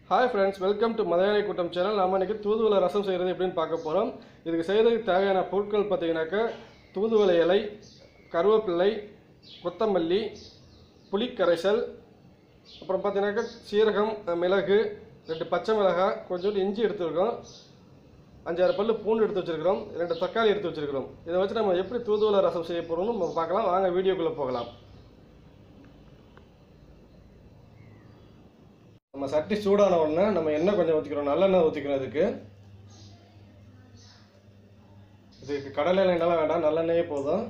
hi friends welcome to Malayali கூட்டம் channel நம்ம இன்னைக்கு தூதுவளை ரசம் செய்கிறது எப்படின்னு பார்க்க போகிறோம் இதுக்கு செய்கிறதுக்கு தேவையான பொருட்கள் பார்த்தீங்கன்னாக்கா தூதுவளை இலை கருவேப்பிள்ளை கொத்தமல்லி புளிக்கரைசல் அப்புறம் பார்த்தீங்கன்னாக்கா சீரகம் மிளகு ரெண்டு பச்சை மிளகாய் கொஞ்சோண்டு இஞ்சி எடுத்துருக்கோம் அஞ்சாறு பல்லு பூண்டு எடுத்து வச்சிருக்கிறோம் ரெண்டு தக்காளி எடுத்து வச்சிருக்கிறோம் இதை வச்சு நம்ம எப்படி தூதுவளை ரசம் செய்ய போகிறோம்னு நம்ம பார்க்கலாம் வாங்க வீடியோக்குள்ளே போகலாம் நம்ம சட்டி சூடான உடனே நம்ம எண்ணெய் கொஞ்சம் ஊற்றிக்கிறோம் நல்லெண்ணெய் ஊற்றிக்கிறோம் இதுக்கு இதுக்கு கடலை எண்ணெய்லாம் வேண்டாம் நல்லெண்ணெயே போதும்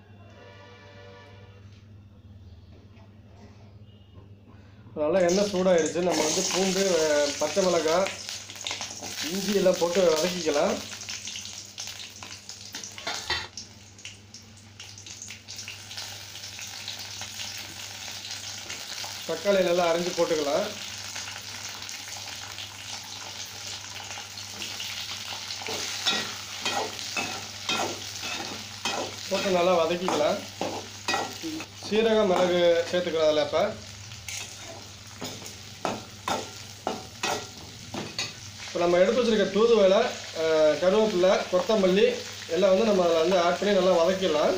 நல்லா எண்ணெய் சூடாயிடுச்சு நம்ம வந்து பூண்டு அஹ், பச்சை மிளகாய் இஞ்சி எல்லாம் போட்டு வதக்கிக்கலாம் தக்காளி நல்லா அரைஞ்சு போட்டுக்கலாம் போட்டு நல்லா வதக்கிக்கலாம் சீரகம் மிளகு சேர்த்துக்கலாம் அதில் இப்போ இப்போ நம்ம எடுத்து வச்சிருக்க தூதுவளை அஹ், கருவேப்பிலை கொத்தமல்லி எல்லாம் வந்து நம்ம அதில் வந்து ஆட் பண்ணி நல்லா வதக்கிடலாம்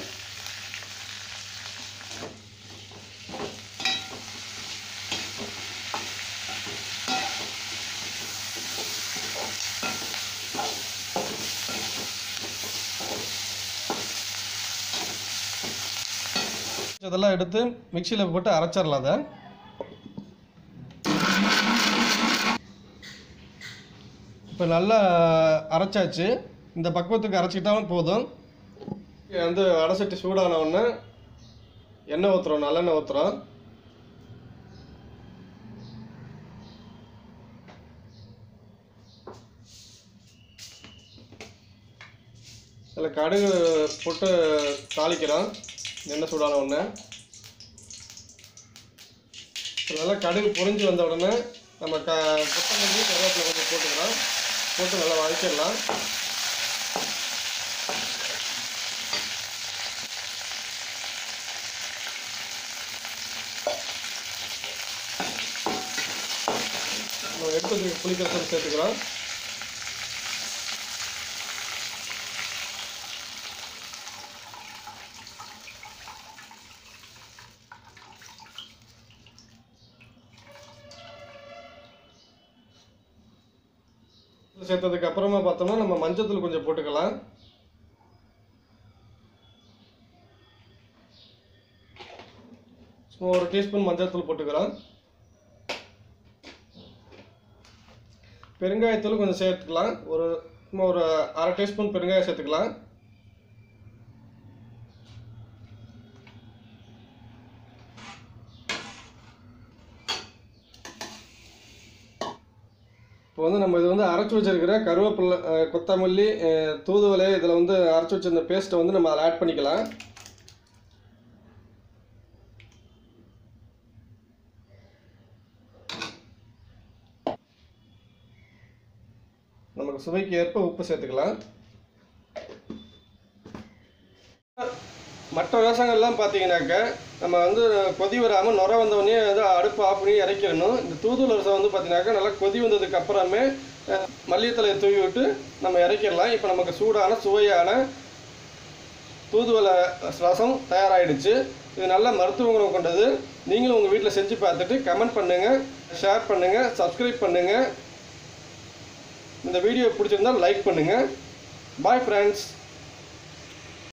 இதெல்லாம் எடுத்து மிக்சியில் போட்டு அரைச்சிடலாம் அதை இப்போ நல்லா அரைச்சாச்சு இந்த பக்குவத்துக்கு அரைச்சிக்கிட்டாலும் போதும் இது வந்து அடைசட்டி சூடான உடனே எண்ணெய் ஊற்றுறோம் நல்லெண்ணெய் ஊற்றுறோம் இதில் கடுகு போட்டு தாளிக்கிறோம் எண்ணெய் சூடான உடனே இப்போ நல்லா கடுகு பொரிஞ்சு வந்த உடனே நம்ம க கொத்தமல்லி கருவேப்பிலை கொஞ்சம் போட்டுக்கலாம் போட்டு நல்லா வதக்கிடலாம் நம்ம எடுத்து வச்சிருக்க புளிக்கரசல் சேர்த்துக்கிறோம் சேர்த்ததுக்கு அப்புறமா பார்த்தோம்னா நம்ம மஞ்சத்தூள் கொஞ்சம் போட்டுக்கலாம் சும்மா ஒரு டீஸ்பூன் மஞ்சத்தூள் போட்டுக்கிறோம் பெருங்காயத்தூள் கொஞ்சம் சேர்த்துக்கலாம் ஒரு சும்மா ஒரு அரை டீஸ்பூன் பெருங்காயம் சேர்த்துக்கலாம் இப்போ வந்து நம்ம இது வந்து அரைச்சி வச்சிருக்கிற கருவேப்பிலை அஹ், கொத்தமல்லி அஹ், தூதுவளை இதில் வந்து அரைச்சி வச்சிருந்த பேஸ்ட்டை வந்து நம்ம அதில் ஆட் பண்ணிக்கலாம் நமக்கு சுவைக்கு ஏற்ப உப்பு சேர்த்துக்கலாம் மற்ற ரசங்கள்லாம் பார்த்தீங்கன்னாக்க நம்ம வந்து கொதி வராமல் நுர வந்தவொடனே வந்து அடுப்பு ஆஃப் பண்ணி இறக்கிடணும் இந்த தூதுவளை ரசம் வந்து பார்த்தீங்கன்னாக்கா நல்லா கொதி வந்ததுக்கு அப்புறமே அஹ், மல்லித்தலையை தூவி விட்டு நம்ம இறக்கிடலாம் இப்போ நமக்கு சூடான சுவையான தூதுவளை ரசம் தயாராகிடுச்சு இது நல்ல மருத்துவ குணம் கொண்டது நீங்களும் உங்கள் வீட்டில் செஞ்சு பார்த்துட்டு கமெண்ட் பண்ணுங்கள் ஷேர் பண்ணுங்கள் சப்ஸ்கிரைப் பண்ணுங்கள் இந்த வீடியோ பிடிச்சிருந்தா லைக் பண்ணுங்கள் பாய் ஃப்ரெண்ட்ஸ்